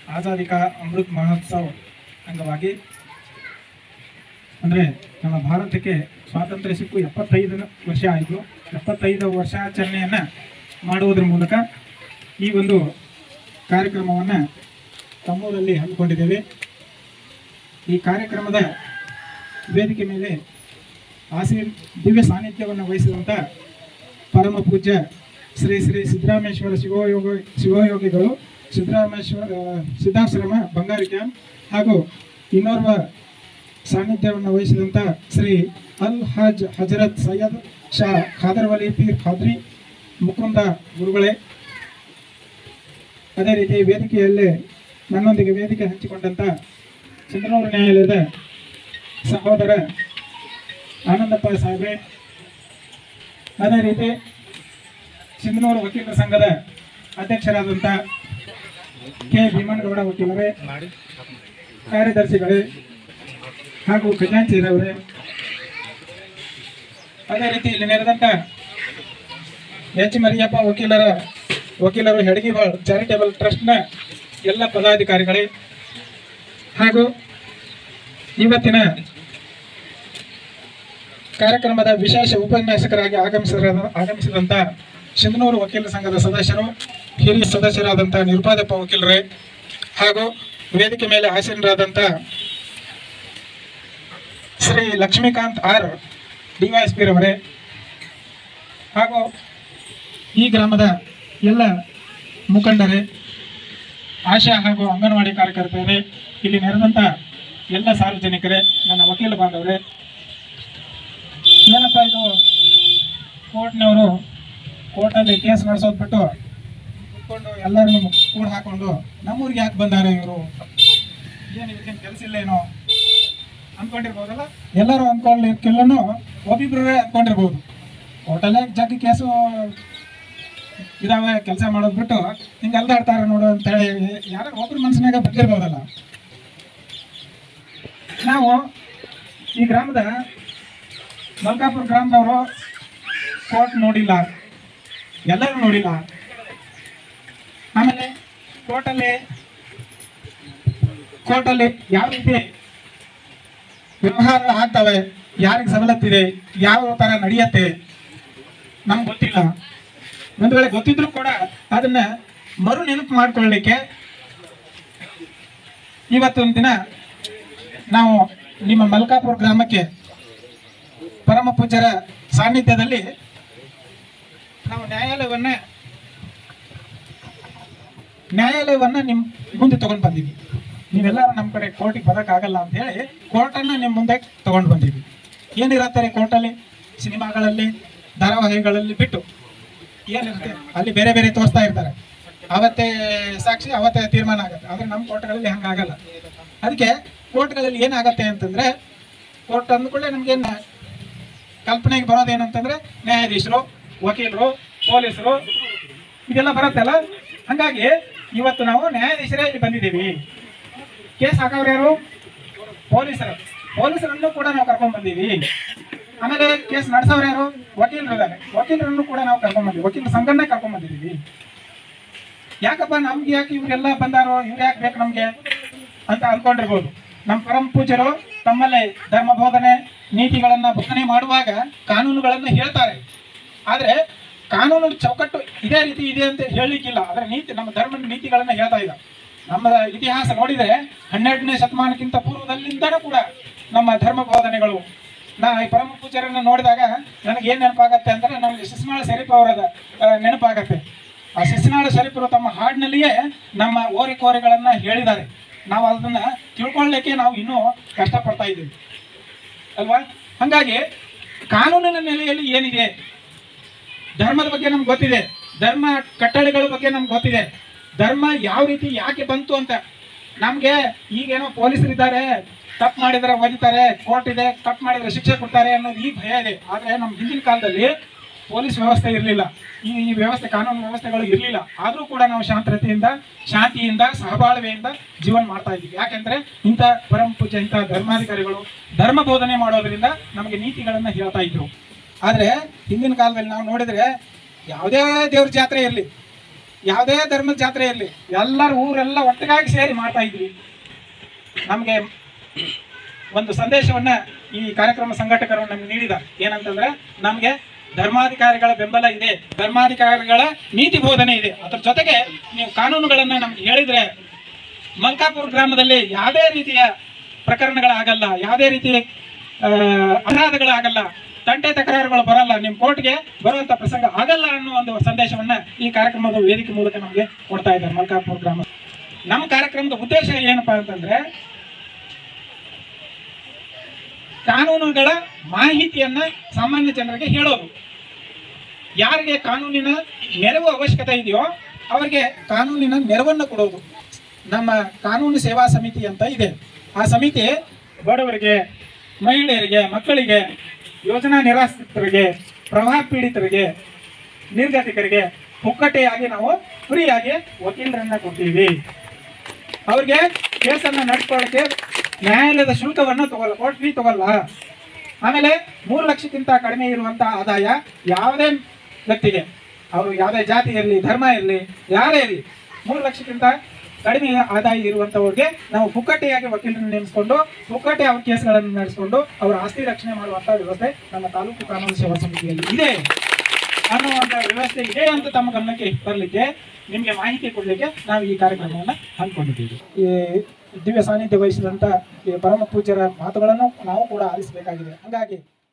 ಆಜಾದಿ ಕಾ ಅಮೃತ್ ಮಹೋತ್ಸವ ಅಂಗವಾಗಿ ಅಂದರೆ ನಮ್ಮ ಭಾರತಕ್ಕೆ ಸ್ವಾತಂತ್ರ್ಯ ಸಿಕ್ಕು ಎಪ್ಪತ್ತೈದು ವರ್ಷ ಆಯಿತು ಎಪ್ಪತ್ತೈದು ವರ್ಷಾಚರಣೆಯನ್ನು ಮಾಡುವುದರ ಮೂಲಕ ಈ ಒಂದು ಕಾರ್ಯಕ್ರಮವನ್ನು ತಮ್ಮೂರಲ್ಲಿ ಹಮ್ಮಿಕೊಂಡಿದ್ದೇವೆ ಈ ಕಾರ್ಯಕ್ರಮದ ವೇದಿಕೆ ಮೇಲೆ ಆಸೀ ದಿವ್ಯ ಸಾನ್ನಿಧ್ಯವನ್ನು ವಹಿಸಿದಂಥ ಪರಮ ಪೂಜ್ಯ ಶ್ರೀ ಶ್ರೀ ಸಿದ್ದರಾಮೇಶ್ವರ ಶಿವಯೋಗ ಶಿವಯೋಗಿಗಳು ಸಿದ್ದರಾಮೇಶ್ವರ ಆ, ಸಿದ್ಧಾಶ್ರಮ ಬಂಗಾರಿ ಕ್ಯಾಂಪ್ ಹಾಗೂ ಇನ್ನೋರ್ವ ಸಾನ್ನಿಧ್ಯವನ್ನು ವಹಿಸಿದಂಥ ಶ್ರೀ ಅಲ್ ಹಜ್ ಹಜರತ್ ಸೈಯದ್ ಶಾ ಖಾದರ್ ವಲಿ ಪೀರ್ ಖಾದ್ರಿ ಮುಕುಂದ ಗುರುಗಳೇ ಅದೇ ರೀತಿ ವೇದಿಕೆಯಲ್ಲೇ ನನ್ನೊಂದಿಗೆ ವೇದಿಕೆ ಹಂಚಿಕೊಂಡಂಥ ಚಂದ್ರನೂರು ನ್ಯಾಯಾಲಯದ ಸಹೋದರ ಆನಂದಪ್ಪ ಸಾಹೇಬ್ರೆ ಅದೇ ರೀತಿ ಸಿಂಧನೂರು ವಕೀಲರ ಸಂಘದ ಅಧ್ಯಕ್ಷರಾದಂಥ ಕೆ ಭೀಮನಗೌಡ ವಕೀಲರೇ ಕಾರ್ಯದರ್ಶಿಗಳೇ ಹಾಗೂ ಖಜಾಂಚಿರವರೇ ಅದೇ ರೀತಿ ಇಲ್ಲಿ ನೆರೆದಂಥ ಎಚ್ ಮರಿಯಪ್ಪ ವಕೀಲರ ವಕೀಲರು ಹೆಡಗಿವಾಳ್ ಚಾರಿಟೇಬಲ್ ಟ್ರಸ್ಟ್ನ ಎಲ್ಲ ಪದಾಧಿಕಾರಿಗಳೇ ಹಾಗೂ ಇವತ್ತಿನ ಕಾರ್ಯಕ್ರಮದ ವಿಶೇಷ ಉಪನ್ಯಾಸಕರಾಗಿ ಆಗಮಿಸಿದ ಆಗಮಿಸಿದಂಥ ಸಿಂಧನೂರು ವಕೀಲರ ಸಂಘದ ಸದಸ್ಯರು ಹಿರಿಯ ಸದಸ್ಯರಾದಂಥ ನಿರುಪಾದಪ್ಪ ವಕೀಲರೇ ಹಾಗೂ ವೇದಿಕೆ ಮೇಲೆ ಆಸೀನರಾದಂಥ ಶ್ರೀ ಲಕ್ಷ್ಮೀಕಾಂತ್ ಆರ್ ಡಿವೈಎಸ್ಪಿರವರೇ ಹಾಗೂ ಈ ಗ್ರಾಮದ ಎಲ್ಲ ಮುಖಂಡರೇ ಆಶಾ ಹಾಗೂ ಅಂಗನವಾಡಿ ಕಾರ್ಯಕರ್ತರೇ ಇಲ್ಲಿ ನೆರೆದಂಥ ಎಲ್ಲ ಸಾರ್ವಜನಿಕರೇ ನನ್ನ ವಕೀಲ ಬಾಂಧವರೇ ಏನಪ್ಪ ಇದು ಕೋರ್ಟ್ನವರು ಕೋರ್ಟಲ್ಲಿ ಕೇಸ್ ನಡೆಸೋದು ಬಿಟ್ಟು ಕುತ್ಕೊಂಡು ಎಲ್ಲರೂ ಕೂಡ ಹಾಕೊಂಡು ನಮ್ಮೂರಿಗೆ ಯಾಕೆ ಬಂದಾರೆ ಇವರು ಏನು ಇದಕ್ಕೇನು ಕೆಲಸ ಇಲ್ಲ ಏನೋ ಅನ್ಕೊಂಡಿರ್ಬೋದಲ್ಲ ಎಲ್ಲರೂ ಅನ್ಕೊಂಡಿರ್ಕೆಲ್ಲನೂ ಒಬ್ಬಿಬ್ರೇ ಅನ್ಕೊಂಡಿರ್ಬೋದು ಕೋರ್ಟಲ್ಲೇ ಜಗ್ಗಿ ಕೇಸು ಇದಾವೆ ಕೆಲಸ ಮಾಡೋದು ಬಿಟ್ಟು ಹಿಂಗೆ ಅಲ್ದಾಡ್ತಾರೆ ನೋಡು ಅಂತೇಳಿ ಯಾರೋ ಒಬ್ರ ಮನಸ್ಸಿನಾಗ ಬಂದಿರ್ಬೋದಲ್ಲ ನಾವು ಈ ಗ್ರಾಮದ ಮಲ್ಕಾಪುರ ಗ್ರಾಮದವರು ಕೋರ್ಟ್ ನೋಡಿಲ್ಲ ಎಲ್ಲರೂ ನೋಡಿಲ್ಲ ಆಮೇಲೆ ಕೋರ್ಟಲ್ಲಿ ಕೋರ್ಟಲ್ಲಿ ಯಾವ ರೀತಿ ವ್ಯವಹಾರ ಆಗ್ತವೆ ಯಾರಿಗೆ ಸವಲತ್ತಿದೆ ಯಾವ ಥರ ನಡೆಯತ್ತೆ ನಮ್ಗೆ ಗೊತ್ತಿಲ್ಲ ಒಂದು ವೇಳೆ ಗೊತ್ತಿದ್ರು ಕೂಡ ಅದನ್ನ ಮರು ನೆನಪು ಮಾಡ್ಕೊಳ್ಳಿಕ್ಕೆ ಇವತ್ತೊಂದು ದಿನ ನಾವು ನಿಮ್ಮ ಮಲ್ಕಾಪುರ ಗ್ರಾಮಕ್ಕೆ ಪರಮ ಪೂಜ್ಯರ ಸಾನ್ನಿಧ್ಯದಲ್ಲಿ ನಾವು ನ್ಯಾಯಾಲಯವನ್ನ ನ್ಯಾಯಾಲಯವನ್ನ ನಿಮ್ಮ ಮುಂದೆ ತಗೊಂಡು ಬಂದೀವಿ ನೀವೆಲ್ಲರೂ ನಮ್ಮ ಕಡೆ ಕೋರ್ಟಿಗೆ ಬರೋಕ್ಕಾಗಲ್ಲ ಅಂತ ಹೇಳಿ ಕೋರ್ಟನ್ನ ನಿಮ್ಮ ಮುಂದೆ ತಗೊಂಡು ಬಂದೀವಿ ಏನಿರತ್ತಾರೆ ಕೋರ್ಟಲ್ಲಿ ಸಿನಿಮಾಗಳಲ್ಲಿ ಧಾರಾವಾಹಿಗಳಲ್ಲಿ ಬಿಟ್ಟು ಏನಿರುತ್ತೆ ಅಲ್ಲಿ ಬೇರೆ ಬೇರೆ ತೋರಿಸ್ತಾ ಇರ್ತಾರೆ ಅವತ್ತೇ ಸಾಕ್ಷಿ ಅವತ್ತೇ ತೀರ್ಮಾನ ಆಗುತ್ತೆ ಆದರೆ ನಮ್ಮ ಕೋರ್ಟ್ಗಳಲ್ಲಿ ಹಂಗಾಗಲ್ಲ ಅದಕ್ಕೆ ಕೋರ್ಟ್ಗಳಲ್ಲಿ ಏನಾಗತ್ತೆ ಅಂತಂದ್ರೆ ಕೋರ್ಟ್ ಅಂದ್ಕೊಳ್ಳೆ ನಮ್ಗೇನು ಕಲ್ಪನೆಗೆ ಬರೋದೇನಂತಂದ್ರೆ ನ್ಯಾಯಾಧೀಶರು ವಕೀಲರು ಪೊಲೀಸರು ಇದೆಲ್ಲ ಬರುತ್ತಲ್ಲ ಹಂಗಾಗಿ ಇವತ್ತು ನಾವು ನ್ಯಾಯಾಧೀಶರೇ ಇಲ್ಲಿ ಬಂದಿದ್ದೀವಿ ಕೇಸ್ ಹಾಕೋರು ಯಾರು ಪೊಲೀಸರು ಪೊಲೀಸರನ್ನು ಕೂಡ ನಾವು ಕರ್ಕೊಂಡ್ ಬಂದೀವಿ ಆಮೇಲೆ ಕೇಸ್ ನಡೆಸೋರು ಯಾರು ವಕೀಲರು ಇದ್ದಾರೆ ವಕೀಲರನ್ನು ಕೂಡ ನಾವು ಕರ್ಕೊಂಡ್ ಬಂದೀವಿ ವಕೀಲರ ಸಂಘನೇ ಕರ್ಕೊಂಡ್ ಬಂದಿದ್ದೀವಿ ಯಾಕಪ್ಪ ನಮ್ಗೆ ಯಾಕೆ ಇವರೆಲ್ಲ ಬಂದಾರೋ ಇವ್ರು ಯಾಕೆ ಬೇಕು ನಮ್ಗೆ ಅಂತ ಅನ್ಕೊಂಡಿರ್ಬೋದು ನಮ್ಮ ಪರಮ ಪೂಜ್ಯರು ತಮ್ಮಲ್ಲಿ ಧರ್ಮ ಬೋಧನೆ ನೀತಿಗಳನ್ನ ಬೋಧನೆ ಮಾಡುವಾಗ ಕಾನೂನುಗಳನ್ನ ಹೇಳ್ತಾರೆ ಆದ್ರೆ ಕಾನೂನು ಚೌಕಟ್ಟು ಇದೇ ರೀತಿ ಇದೆ ಅಂತ ಹೇಳಲಿಕ್ಕಿಲ್ಲ ಆದ್ರೆ ನೀತಿ ನಮ್ಮ ಧರ್ಮದ ನೀತಿಗಳನ್ನ ಹೇಳ್ತಾ ಇದ್ದಾರೆ ನಮ್ಮ ಇತಿಹಾಸ ನೋಡಿದ್ರೆ ಹನ್ನೆರಡನೇ ಶತಮಾನಕ್ಕಿಂತ ಪೂರ್ವದಲ್ಲಿಂದನೂ ಕೂಡ ನಮ್ಮ ಧರ್ಮ ಬೋಧನೆಗಳು ನಾ ಈ ಪರಮ ಪೂಜ್ಯರನ್ನ ನೋಡಿದಾಗ ನನಗೆ ಏನ್ ನೆನಪಾಗತ್ತೆ ಅಂದ್ರೆ ನಮ್ಗೆ ಶಿಸ್ನಾಳ ಶರೀಫ್ ಅವರದ ಆ, ನೆನಪಾಗತ್ತೆ ಆ ಶಿಸ್ನಾಳ ಶರೀಫರು ತಮ್ಮ ಹಾಡಿನಲ್ಲಿಯೇ ನಮ್ಮ ಓರಿಕೋರೆಗಳನ್ನ ಹೇಳಿದ್ದಾರೆ ನಾವು ಅದನ್ನ ತಿಳ್ಕೊಳ್ಳಿಕ್ಕೆ ನಾವು ಇನ್ನೂ ಕಷ್ಟಪಡ್ತಾ ಇದ್ದೀವಿ ಅಲ್ವಾ ಹಂಗಾಗಿ ಕಾನೂನಿನ ನೆಲೆಯಲ್ಲಿ ಏನಿದೆ ಧರ್ಮದ ಬಗ್ಗೆ ನಮ್ಗೆ ಗೊತ್ತಿದೆ ಧರ್ಮ ಕಟ್ಟಳೆಗಳ ಬಗ್ಗೆ ನಮ್ಗೆ ಗೊತ್ತಿದೆ ಧರ್ಮ ಯಾವ ರೀತಿ ಯಾಕೆ ಬಂತು ಅಂತ ನಮ್ಗೆ ಈಗೇನೋ ಪೊಲೀಸರಿದ್ದಾರೆ ತಪ್ಪು ಮಾಡಿದ್ರೆ ಒದಿತಾರೆ ಕೋರ್ಟ್ ಇದೆ ತಪ್ಪು ಮಾಡಿದ್ರೆ ಶಿಕ್ಷೆ ಕೊಡ್ತಾರೆ ಅನ್ನೋದು ಈ ಭಯ ಇದೆ ಆದ್ರೆ ನಮ್ಮ ಹಿಂದಿನ ಕಾಲದಲ್ಲಿ ಪೊಲೀಸ್ ವ್ಯವಸ್ಥೆ ಇರಲಿಲ್ಲ ಈ ಈ ವ್ಯವಸ್ಥೆ ಕಾನೂನು ವ್ಯವಸ್ಥೆಗಳು ಇರಲಿಲ್ಲ ಆದರೂ ಕೂಡ ನಾವು ಶಾಂತತೆಯಿಂದ ಶಾಂತಿಯಿಂದ ಸಹಬಾಳ್ವೆಯಿಂದ ಜೀವನ ಮಾಡ್ತಾ ಇದ್ದೀವಿ ಯಾಕೆಂದ್ರೆ ಇಂಥ ಪರಮ ಪೂಜೆ ಇಂಥ ಧರ್ಮಾಧಿಕಾರಿಗಳು ಧರ್ಮ ಬೋಧನೆ ಮಾಡೋದ್ರಿಂದ ನಮಗೆ ನೀತಿಗಳನ್ನ ಹೇಳ್ತಾ ಇದ್ರು ಆದ್ರೆ ಹಿಂದಿನ ಕಾಲದಲ್ಲಿ ನಾವು ನೋಡಿದ್ರೆ ಯಾವುದೇ ದೇವ್ರ ಜಾತ್ರೆ ಇರಲಿ ಯಾವುದೇ ಧರ್ಮದ ಜಾತ್ರೆ ಇರಲಿ ಎಲ್ಲರೂ ಊರೆಲ್ಲ ಒಟ್ಟಿಗಾಗಿ ಸೇರಿ ಮಾಡ್ತಾ ಇದ್ವಿ ನಮಗೆ ಒಂದು ಸಂದೇಶವನ್ನ ಈ ಕಾರ್ಯಕ್ರಮ ಸಂಘಟಕರು ನಮ್ಗೆ ನೀಡಿದ್ದಾರೆ ಏನಂತಂದ್ರೆ ನಮಗೆ ಧರ್ಮಾಧಿಕಾರಿಗಳ ಬೆಂಬಲ ಇದೆ ಧರ್ಮಾಧಿಕಾರಿಗಳ ನೀತಿ ಬೋಧನೆ ಇದೆ ಅದ್ರ ಜೊತೆಗೆ ನೀವು ಕಾನೂನುಗಳನ್ನ ನಮ್ಗೆ ಹೇಳಿದ್ರೆ ಮಲ್ಕಾಪುರ ಗ್ರಾಮದಲ್ಲಿ ಯಾವುದೇ ರೀತಿಯ ಪ್ರಕರಣಗಳಾಗಲ್ಲ ಯಾವುದೇ ರೀತಿ ಆ, ಅಪರಾಧಗಳಾಗಲ್ಲ ತಂಟೆ ತಕರಾರುಗಳು ಬರಲ್ಲ ನಿಮ್ಮ ಕೋರ್ಟ್ಗೆ ಬರುವಂತ ಪ್ರಸಂಗ ಆಗಲ್ಲ ಅನ್ನೋ ಒಂದು ಸಂದೇಶವನ್ನ ಈ ಕಾರ್ಯಕ್ರಮದ ವೇದಿಕೆ ಮೂಲಕ ನಮಗೆ ಕೊಡ್ತಾ ಇದ್ದಾರೆ ಮಲ್ಕಾಪುರ ಗ್ರಾಮ ನಮ್ಮ ಕಾರ್ಯಕ್ರಮದ ಉದ್ದೇಶ ಏನಪ್ಪಾ ಅಂತಂದ್ರೆ ಕಾನೂನುಗಳ ಮಾಹಿತಿಯನ್ನ ಸಾಮಾನ್ಯ ಜನರಿಗೆ ಹೇಳೋದು ಯಾರಿಗೆ ಕಾನೂನಿನ ನೆರವು ಅವಶ್ಯಕತೆ ಇದೆಯೋ ಅವರಿಗೆ ಕಾನೂನಿನ ನೆರವನ್ನು ಕೊಡೋದು ನಮ್ಮ ಕಾನೂನು ಸೇವಾ ಸಮಿತಿ ಅಂತ ಇದೆ ಆ ಸಮಿತಿ ಬಡವರಿಗೆ ಮಹಿಳೆಯರಿಗೆ ಮಕ್ಕಳಿಗೆ ಯೋಜನಾ ನಿರಾಶ್ರಿತರಿಗೆ ಪ್ರವಾಹ ಪೀಡಿತರಿಗೆ ನಿರ್ಗತಿಕರಿಗೆ ಪುಕ್ಕಟೆಯಾಗಿ ನಾವು ಫ್ರೀಯಾಗಿ ವಕೀಲರನ್ನ ಕೊಡ್ತೀವಿ ಅವ್ರಿಗೆ ಕೇಸನ್ನ ನಡೆಸ್ಕೊಳ್ಳೋಕೆ ನ್ಯಾಯಾಲಯದ ಶುಲ್ಕವನ್ನು ತಗೊಲ್ಲ ಕೋರ್ಟ್ ಫೀ ತಗೊಲ್ಲ ಆಮೇಲೆ ಮೂರು ಲಕ್ಷಕ್ಕಿಂತ ಕಡಿಮೆ ಇರುವಂತ ಆದಾಯ ಯಾವುದೇ ವ್ಯಕ್ತಿಗೆ ಅವರು ಯಾವುದೇ ಜಾತಿ ಇರಲಿ ಧರ್ಮ ಇರಲಿ ಯಾರೇ ಇರಲಿ ಮೂರು ಲಕ್ಷಕ್ಕಿಂತ ಕಡಿಮೆ ಆದಾಯ ಇರುವಂತವ್ರಿಗೆ ನಾವು ಪುಕ್ಕಟೆಯಾಗಿ ವಕೀಲರನ್ನು ನೇಮಿಸಿಕೊಂಡು ಪುಕ್ಕಟೆ ಅವ್ರ ಕೇಸ್ಗಳನ್ನು ನಡೆಸಿಕೊಂಡು ಅವರ ಆಸ್ತಿ ರಕ್ಷಣೆ ಮಾಡುವಂತ ವ್ಯವಸ್ಥೆ ನಮ್ಮ ತಾಲೂಕು ಕಾನೂನು ಸೇವಾ ಸಮಿತಿಯಲ್ಲಿ ಇದೆ ಅನ್ನುವಂತ ವ್ಯವಸ್ಥೆ ಇದೆ ಅಂತ ತಮ್ಮ ಗಮನಕ್ಕೆ ಬರಲಿಕ್ಕೆ ನಿಮಗೆ ಮಾಹಿತಿ ಕೊಡಲಿಕ್ಕೆ ನಾವು ಈ ಕಾರ್ಯಕ್ರಮವನ್ನು ಹಮ್ಮಿಕೊಂಡಿದ್ದೀವಿ ಈ ದಿವ್ಯ ಸಾನ್ನಿಧ್ಯ ವಹಿಸಿದಂತ ಈ ಪರಮ ಪೂಜ್ಯರ ಮಾತುಗಳನ್ನು ನಾವು ಕೂಡ ಆಲಿಸಬೇಕಾಗಿದೆ ಹಾಗಾಗಿ